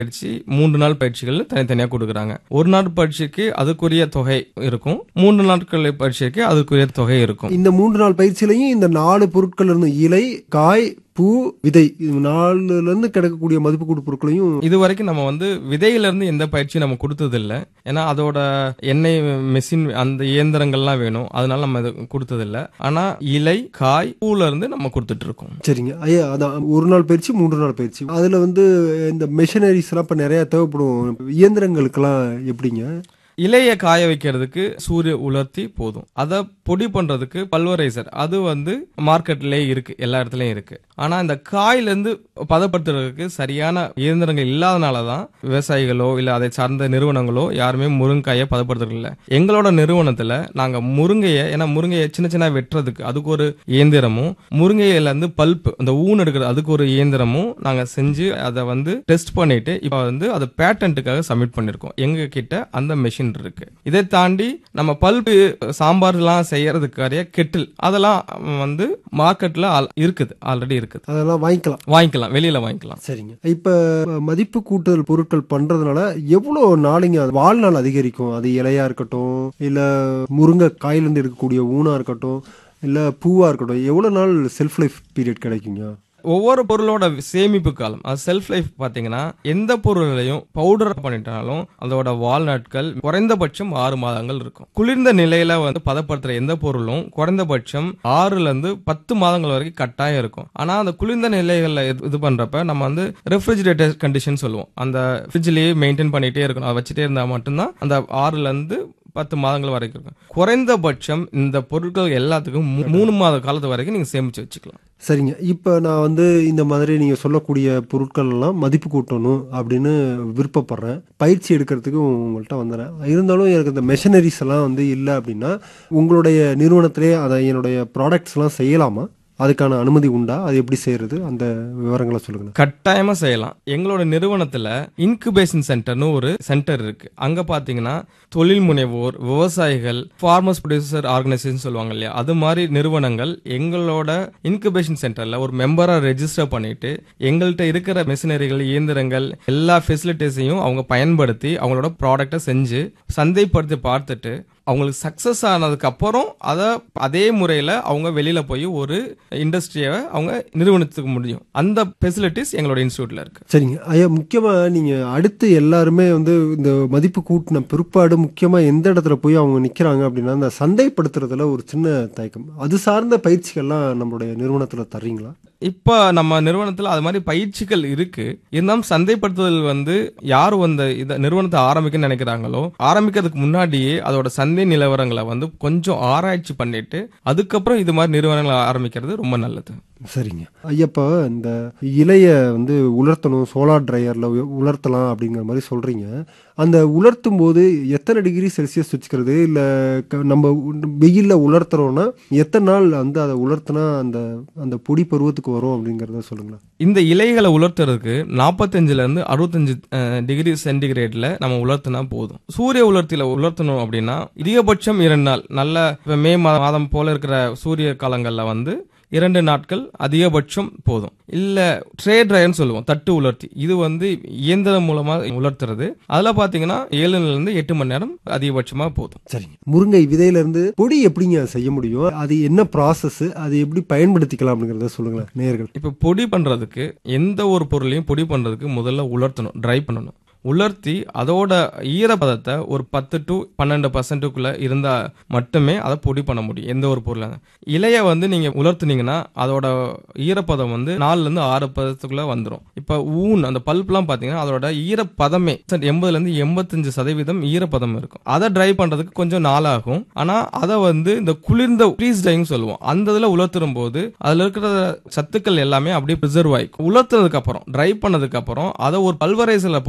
பயிற்சி மூன்று நாள் பயிற்சிகள் தனித்தனியா கொடுக்குறாங்க ஒரு நாள் பயிற்சிக்கு அதுக்குரிய தொகை இருக்கும் மூன்று நாட்கள் பயிற்சிக்கு அதுக்குரிய தொகை இருக்கும் இந்த மூன்று நாள் பயிற்சியிலையும் இந்த நாலு பொருட்கள் இருந்து இலை காய் பூ விதை இது நாலுல இருந்து கிடைக்கக்கூடிய மதிப்பு கூட்டு பொருட்களையும் இது வரைக்கும் நம்ம வந்து விதையில இருந்து எந்த பயிற்சியும் நம்ம கொடுத்தது இல்ல ஏன்னா அதோட எண்ணெய் மெஷின் அந்த இயந்திரங்கள்லாம் வேணும் அதனால நம்ம இது கொடுத்தது இல்ல ஆனா இலை காய் பூல இருந்து நம்ம கொடுத்துட்டு இருக்கோம் சரிங்க ஐயா அதான் ஒரு நாள் பயிற்சி மூன்று நாள் பயிற்சி அதுல வந்து இந்த மெஷினரிஸ் எல்லாம் இப்ப நிறைய தேவைப்படும் இயந்திரங்களுக்கெல்லாம் எப்படிங்க இலைய காய வைக்கிறதுக்கு சூரிய உலர்த்தி போதும் அதை பொடி பண்றதுக்கு பல்வரைசர் அது வந்து மார்க்கெட்லயே இருக்கு எல்லா இடத்துலயும் இருக்கு ஆனா இந்த காயில இருந்து பதப்படுத்துறதுக்கு சரியான இயந்திரங்கள் இல்லாதனால தான் விவசாயிகளோ இல்ல அதை சார்ந்த நிறுவனங்களோ யாருமே முருங்கைக்காயை பதப்படுத்துறது இல்ல எங்களோட நிறுவனத்துல நாங்க முருங்கையை ஏன்னா முருங்கையை சின்ன சின்ன வெட்டுறதுக்கு அதுக்கு ஒரு இயந்திரமும் முருங்கையில இருந்து பல்ப் அந்த ஊன் எடுக்கிறது அதுக்கு ஒரு இயந்திரமும் நாங்க செஞ்சு அதை வந்து டெஸ்ட் பண்ணிட்டு இப்ப வந்து அதை பேட்டன்ட்டுக்காக சப்மிட் பண்ணிருக்கோம் எங்க கிட்ட அந்த மெஷின் இருக்கு இதை தாண்டி நம்ம பல்பு சாம்பார்லாம் செய்யறதுக்காரிய கெட்டில் அதெல்லாம் வந்து மார்க்கெட்ல இருக்குது ஆல்ரெடி இருக்குது அதெல்லாம் வாங்கிக்கலாம் வாங்கிக்கலாம் வெளியில வாங்கிக்கலாம் சரிங்க இப்ப மதிப்பு கூட்டுதல் பொருட்கள் பண்றதுனால எவ்வளவு நாளைங்க அது வாழ்நாள் அதிகரிக்கும் அது இலையா இருக்கட்டும் இல்ல முருங்கை காயில இருந்து எடுக்கக்கூடிய ஊனா இருக்கட்டும் இல்ல பூவா இருக்கட்டும் எவ்வளவு நாள் செல்ஃப் லைஃப் பீரியட் கிடைக்குங்க ஒவ்வொரு பொருளோட சேமிப்பு காலம் அது செல்ஃப் லைஃப் பாத்தீங்கன்னா எந்த பொருளையும் பவுடர் பண்ணிட்டாலும் அதோட வாழ்நாட்கள் குறைந்தபட்சம் ஆறு மாதங்கள் இருக்கும் குளிர்ந்த நிலையில வந்து பதப்படுத்துற எந்த பொருளும் குறைந்தபட்சம் ஆறுல இருந்து பத்து மாதங்கள் வரைக்கும் கட்டாயம் இருக்கும் ஆனா அந்த குளிர்ந்த நிலைகள்ல இது- இது பண்றப்ப நம்ம வந்து ரெஃப்ரிஜிரேட்டர் கண்டிஷன் சொல்லுவோம் அந்த ஃப்ரிட்ஜ்லயே மெயின்டைன் பண்ணிட்டே இருக்கணும் அதை வச்சுட்டே இருந்தா மட்டும்தான் அந்த ஆறுல இருந்து பத்து மாதங்கள் வரைக்கும் இருக்கும் குறைந்தபட்சம் இந்த பொருட்கள் எல்லாத்துக்கும் மூ- மூணு மாத காலத்து வரைக்கும் நீங்க சேமிச்சு வச்சுக்கலாம் சரிங்க இப்போ நான் வந்து இந்த மாதிரி நீங்கள் சொல்லக்கூடிய பொருட்கள் எல்லாம் மதிப்பு கூட்டணும் அப்படின்னு விருப்பப்படுறேன் பயிற்சி எடுக்கிறதுக்கு உங்கள்கிட்ட வந்துடுறேன் இருந்தாலும் எனக்கு இந்த மெஷினரிஸ் எல்லாம் வந்து இல்லை அப்படின்னா உங்களுடைய நிறுவனத்திலே அதை என்னுடைய ப்ராடக்ட்ஸ் எல்லாம் செய்யலாமா அதுக்கான அனுமதி உண்டா அது எப்படி செய்யறது அந்த விவரங்களை சொல்லுங்க கட்டாயமா செய்யலாம் எங்களோட நிறுவனத்துல இன்குபேஷன் சென்டர்னு ஒரு சென்டர் இருக்கு அங்க பாத்தீங்கன்னா தொழில் முனைவோர் விவசாயிகள் ஃபார்மர்ஸ் ப்ரொடியூசர் ஆர்கனைசேஷன் சொல்லுவாங்க இல்லையா அது மாதிரி நிறுவனங்கள் எங்களோட இன்குபேஷன் சென்டர்ல ஒரு மெம்பரா ரெஜிஸ்டர் பண்ணிட்டு எங்கள்கிட்ட இருக்கிற மெஷினரிகள் இயந்திரங்கள் எல்லா ஃபெசிலிட்டிஸையும் அவங்க பயன்படுத்தி அவங்களோட ப்ராடக்ட்டை செஞ்சு சந்தைப்படுத்தி பார்த்துட்டு அவங்களுக்கு சக்சஸ் ஆனதுக்கு அப்புறம் அதை அதே முறையில அவங்க வெளியில போய் ஒரு இண்டஸ்ட்ரியை அவங்க நிறுவனத்துக்கு முடியும் அந்த ஃபெசிலிட்டிஸ் எங்களோட இன்ஸ்டியூட்ல இருக்கு சரிங்க ஐயா முக்கியமா நீங்க அடுத்து எல்லாருமே வந்து இந்த மதிப்பு கூட்டின பிற்பாடு முக்கியமா எந்த இடத்துல போய் அவங்க நிக்கிறாங்க அப்படின்னா இந்த சந்தைப்படுத்துறதுல ஒரு சின்ன தயக்கம் அது சார்ந்த பயிற்சிகள்லாம் நம்மளுடைய நிறுவனத்துல தர்றீங்களா இப்போ நம்ம நிறுவனத்துல அது மாதிரி பயிற்சிகள் இருக்கு இருந்தாலும் சந்தைப்படுத்துதல் வந்து யார் அந்த இத நிறுவனத்தை ஆரம்பிக்க நினைக்கிறாங்களோ ஆரம்பிக்கிறதுக்கு முன்னாடியே அதோட சந்தை நிலவரங்களை வந்து கொஞ்சம் ஆராய்ச்சி பண்ணிட்டு அதுக்கப்புறம் இது மாதிரி நிறுவனங்களை ஆரம்பிக்கிறது ரொம்ப நல்லது சரிங்க ஐயப்பா இந்த இலைய வந்து உலர்த்தணும் சோலார் ட்ரையர்ல உலர்த்தலாம் அப்படிங்கிற மாதிரி சொல்றீங்க அந்த உலர்த்தும் போது எத்தனை டிகிரி செல்சியஸ் வச்சுக்கிறது இல்ல க- நம்ம உ- வெயில்ல உலர்த்துறோம்னா எத்தனை நாள் வந்து அதை உலர்த்தினா அந்த அந்த பொடி பருவத்துக்கு வரும் அப்படிங்கறத சொல்லுங்களேன் இந்த இலைகளை உலர்த்துறதுக்கு நாற்பத்தஞ்சுல இருந்து அறுபத்தஞ்சு டிகிரி சென்டிகிரேட்ல நம்ம உலர்த்தினா போதும் சூரிய உலர்த்தியில உலர்த்தணும் அப்படின்னா அதிகபட்சம் இரண்டு நாள் நல்ல இப்ப மே மா- மாதம் போல இருக்கிற சூரிய காலங்கள்ல வந்து இரண்டு நாட்கள் அதிகபட்சம் போதும் இல்ல ட்ரே ட்ரையர்னு சொல்லுவோம் தட்டு உலர்த்தி இது வந்து இயந்திரம் மூலமா உலர்த்துறது அதுல பாத்தீங்கன்னா ஏழுல இருந்து எட்டு மணி நேரம் அதிகபட்சமா போதும் சரிங்க முருங்கை விதையில இருந்து பொடி எப்படிங்க செய்ய முடியும் அது என்ன ப்ராசஸ் அது எப்படி பயன்படுத்திக்கலாம் அப்படிங்கறத சொல்லுங்களேன் நேயர்கள் இப்ப பொடி பண்றதுக்கு எந்த ஒரு பொருளையும் பொடி பண்றதுக்கு முதல்ல உலர்த்தணும் ட்ரை பண்ணணும் உலர்த்தி அதோட ஈரப்பதத்தை ஒரு பத்து டு பன்னெண்டு பர்சன்ட்டுக்குள்ள இருந்தா மட்டுமே அதை பொடி பண்ண முடியும் எந்த ஒரு பொருளை இலைய வந்து நீங்க உலர்த்துனீங்கன்னா அதோட ஈரப்பதம் வந்து நாலுல இருந்து ஆறு பதத்துக்குள்ள வந்துடும் இப்ப ஊன் அந்த பல்ப்லாம் பாத்தீங்கன்னா அதோட ஈரப்பதமே எண்பதுல இருந்து எண்பத்தஞ்சு சதவீதம் ஈரப்பதம் இருக்கும் அதை ட்ரை பண்றதுக்கு கொஞ்சம் நாளாகும் ஆனா அதை வந்து இந்த குளிர்ந்த ஃப்ரீஸ் டைம் சொல்லுவோம் அந்த இதுல உலர்த்தும் போது அதுல இருக்கிற சத்துக்கள் எல்லாமே அப்படியே ப்ரிசர்வ் ஆயிக்கும் உலர்த்துனதுக்கு அப்புறம் ட்ரை பண்ணதுக்கு அப்புறம் அதை ஒரு பல்வரைசர்ல போட்டாவே நம்ம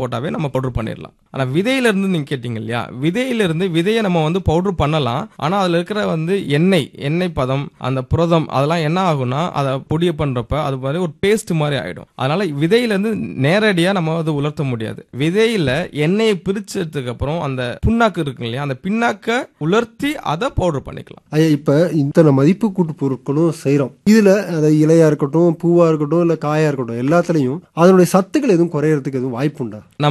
நம்ம பவுடர் பண்ணிடலாம் ஆனா விதையில இருந்து நீங்க கேட்டீங்க இல்லையா விதையில இருந்து விதையை நம்ம வந்து பவுடர் பண்ணலாம் ஆனா அதுல இருக்கிற வந்து எண்ணெய் எண்ணெய் பதம் அந்த புரதம் அதெல்லாம் என்ன ஆகும்னா அதை பொடியை பண்றப்ப அது மாதிரி ஒரு பேஸ்ட் மாதிரி ஆயிடும் அதனால விதையில இருந்து நேரடியா நம்ம அது உலர்த்த முடியாது விதையில எண்ணெயை பிரிச்சதுக்கு அப்புறம் அந்த புண்ணாக்கு இருக்கு இல்லையா அந்த பின்னாக்க உலர்த்தி அதை பவுடர் பண்ணிக்கலாம் ஐயா இப்ப இத்தனை மதிப்பு கூட்டு பொருட்களும் செய்றோம் இதுல அது இலையா இருக்கட்டும் பூவா இருக்கட்டும் இல்ல காயா இருக்கட்டும் எல்லாத்துலயும் அதனுடைய சத்துக்கள் எதுவும் குறையறதுக்கு எதுவும் வாய்ப்பு உண்டா